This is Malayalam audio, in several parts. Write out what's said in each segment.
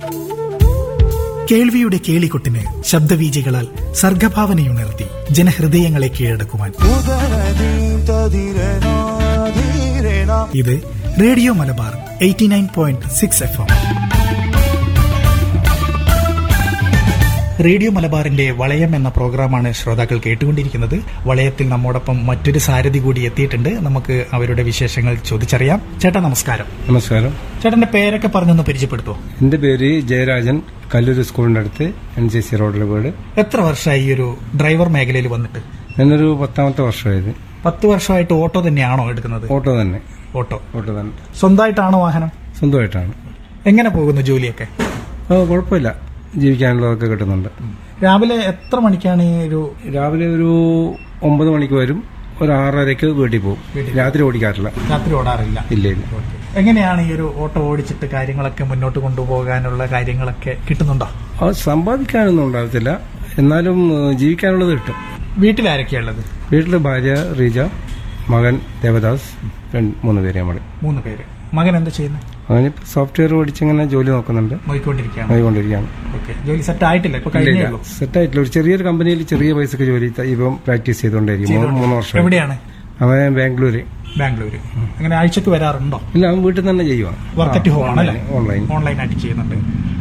കേൾവിയുടെ കേളികൊട്ടിന് ശബ്ദവീചികളാൽ സർഗഭാവനയുണർത്തി ജനഹൃദയങ്ങളെ കീഴടക്കുവാൻ ഇത് radio Malabar eighty nine point six F M radio മലബാറിന്റെ വളയം എന്ന പ്രോഗ്രാമാണ് ശ്രോതാക്കൾ കേട്ടുകൊണ്ടിരിക്കുന്നത് വളയത്തിൽ നമ്മോടൊപ്പം മറ്റൊരു സാരഥി കൂടി എത്തിയിട്ടുണ്ട് നമുക്ക് അവരുടെ വിശേഷങ്ങൾ ചോദിച്ചറിയാം ചേട്ടാ നമസ്കാരം നമസ്കാരം ചേട്ടന്റെ പേരൊക്കെ പറഞ്ഞൊന്ന് പരിചയപ്പെടുത്തോ എന്റെ പേര് ജയരാജൻ കല്ലൂർ സ്കൂളിന്റെ അടുത്ത് എൻ സി സി റോഡിലെ വീട് എത്ര വർഷമായി ഈ ഒരു ഡ്രൈവർ മേഖലയിൽ വന്നിട്ട് എന്നൊരു പത്താമത്തെ വർഷമായത് പത്ത് വർഷമായിട്ട് ഓട്ടോ തന്നെയാണോ എടുക്കുന്നത് ഓട്ടോ തന്നെ ഓട്ടോ ഓട്ടോ തന്നെ സ്വന്തമായിട്ടാണോ വാഹനം സ്വന്തമായിട്ടാണ് എങ്ങനെ പോകുന്നു ജോലിയൊക്കെ ആ കുഴപ്പമില്ല ജീവിക്കാനുള്ളതൊക്കെ കിട്ടുന്നുണ്ട് രാവിലെ എത്ര മണിക്കാണ് ഈ ഒരു രാവിലെ ഒരു ഒമ്പത് മണിക്ക് വരും ഒരു ആറരയ്ക്ക് വീട്ടിൽ പോകും രാത്രി ഓടിക്കാറില്ല രാത്രി ഓടാറില്ല ഇല്ല ഇല്ല എങ്ങനെയാണ് ഈ ഒരു ഓട്ടോ ഓടിച്ചിട്ട് കാര്യങ്ങളൊക്കെ മുന്നോട്ട് കൊണ്ടുപോകാനുള്ള കാര്യങ്ങളൊക്കെ കിട്ടുന്നുണ്ടോ അത് സമ്പാദിക്കാനൊന്നും ഉണ്ടാകത്തില്ല എന്നാലും ഏഹ്, ജീവിക്കാനുള്ളത് കിട്ടും വീട്ടിലാരൊക്കെയുള്ളത് വീട്ടിലെ ഭാര്യ റീജ മകൻ ദേവദാസ് രണ്ട് മൂന്ന് പേര് നമ്മൾ മൂന്ന് പേര് മകൻ എന്താ ചെയ്യുന്നത് അവനിപ്പോൾ സോഫ്റ്റ്വെയർ പഠിച്ചിങ്ങനെ ജോലി നോക്കുന്നുണ്ട് നോക്കിക്കൊണ്ടിരിക്കുകയാണ് നോക്കിക്കൊണ്ടിരിക്കുകയാണ് ഓക്കെ ജോലി സെറ്റ് ആയിട്ടില്ല ഇപ്പൊ ഇല്ല, കഴിഞ്ഞേ ഇല്ല. ഉള്ളൂ സെറ്റായിട്ടില്ല ഒരു ചെറിയൊരു കമ്പനിയിൽ ചെറിയ പൈസക്ക് ജോലി ത- ഇപ്പം പ്രാക്ടീസ് ചെയ്തുകൊണ്ടിരിക്കും മൂന്ന് മൂന്ന് വർഷം എവിടെയാണ് അവൻ ബാംഗ്ലൂര് ബാംഗ്ലൂര് അങ്ങനെ ആഴ്ചക്ക് വരാറുണ്ടോ ഇല്ല അവൻ വീട്ടിൽ തന്നെ ചെയ്യുവാ വർക്ക് അറ്റ് ഹോം ആണല്ലേ ഓൺലൈൻ ഓൺലൈനായിട്ട് ചെയ്യുന്നുണ്ട്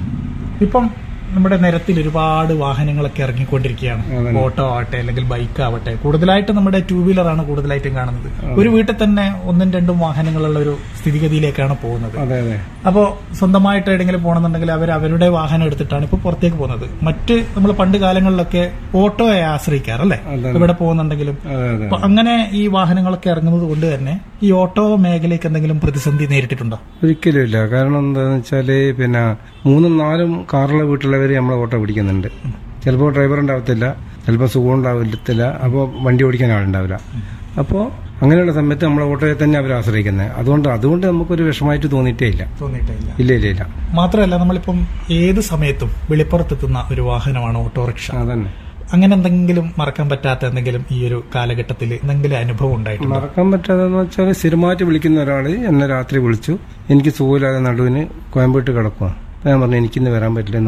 ഇപ്പം നമ്മുടെ നിരത്തിൽ ഒരുപാട് വാഹനങ്ങളൊക്കെ ഇറങ്ങിക്കൊണ്ടിരിക്കുകയാണ് അതന്നെ. ഓട്ടോ ആവട്ടെ അല്ലെങ്കിൽ ബൈക്ക് ആവട്ടെ കൂടുതലായിട്ട് നമ്മുടെ ടൂ വീലറാണ് കൂടുതലായിട്ടും കാണുന്നത് ഒരു വീട്ടിൽ തന്നെ ഒന്നും രണ്ടും വാഹനങ്ങളുള്ള ഒരു സ്ഥിതിഗതിയിലേക്കാണ് പോകുന്നത് അതെ അതെ അപ്പോൾ സ്വന്തമായിട്ട് എവിടെയെങ്കിലും പോകണമെന്നുണ്ടെങ്കിൽ അവർ അവരുടെ വാഹനം എടുത്തിട്ടാണ് ഇപ്പോൾ പുറത്തേക്ക് പോകുന്നത് മറ്റ് നമ്മൾ പണ്ട് കാലങ്ങളിലൊക്കെ ഓട്ടോയെ ആശ്രയിക്കാറല്ലേ അതെ. ഇവിടെ പോകുന്നുണ്ടെങ്കിലും അതെ അതെ അപ്പൊ അങ്ങനെ ഈ വാഹനങ്ങളൊക്കെ ഇറങ്ങുന്നത് കൊണ്ട് തന്നെ ഈ ഓട്ടോ മേഖലയ്ക്ക് എന്തെങ്കിലും പ്രതിസന്ധി നേരിട്ടിട്ടുണ്ടോ ഒരിക്കലും ഇല്ല കാരണം എന്താന്ന് വെച്ചാല് പിന്നെ മൂന്നും നാലും കാറുള്ള വീട്ടിലുള്ളവർ നമ്മളെ ഓട്ടോ പിടിക്കുന്നുണ്ട് ചിലപ്പോൾ ഡ്രൈവർ ഉണ്ടാവത്തില്ല ചിലപ്പോൾ സുഖം ഉണ്ടാവത്തില്ല അപ്പോൾ വണ്ടി ഓടിക്കാൻ ആളുണ്ടാവില്ല അപ്പോൾ അങ്ങനെയുള്ള സമയത്ത് നമ്മളെ ഓട്ടോയെ തന്നെ അവർ ആശ്രയിക്കുന്നത് അതുകൊണ്ട് അതുകൊണ്ട് നമുക്കൊരു വിഷമമായിട്ട് തോന്നിയിട്ടേ ഇല്ല തോന്നിയിട്ടില്ല ഇല്ല ഇല്ല ഇല്ല മാത്രമല്ല നമ്മളിപ്പം ഏത് സമയത്തും വെളിപ്പുറത്തെത്തുന്ന ഒരു വാഹനമാണ് ഓട്ടോറിക്ഷ അതന്നെ അങ്ങനെ എന്തെങ്കിലും മറക്കാൻ പറ്റാത്ത എന്തെങ്കിലും ഈ ഒരു കാലഘട്ടത്തിൽ എന്തെങ്കിലും അനുഭവം ഉണ്ടായിട്ടുണ്ടോ മറക്കാൻ പറ്റാതെന്ന് വെച്ചാൽ സ്ഥിരമായിട്ട് വിളിക്കുന്ന ഒരാൾ എന്നെ രാത്രി വിളിച്ചു എനിക്ക് സുഖമില്ലാതെ നടുവിന് കോയമ്പേട്ട് കിടക്കുക ഞാൻ പറഞ്ഞു എനിക്കിന്ന് വരാൻ പറ്റില്ല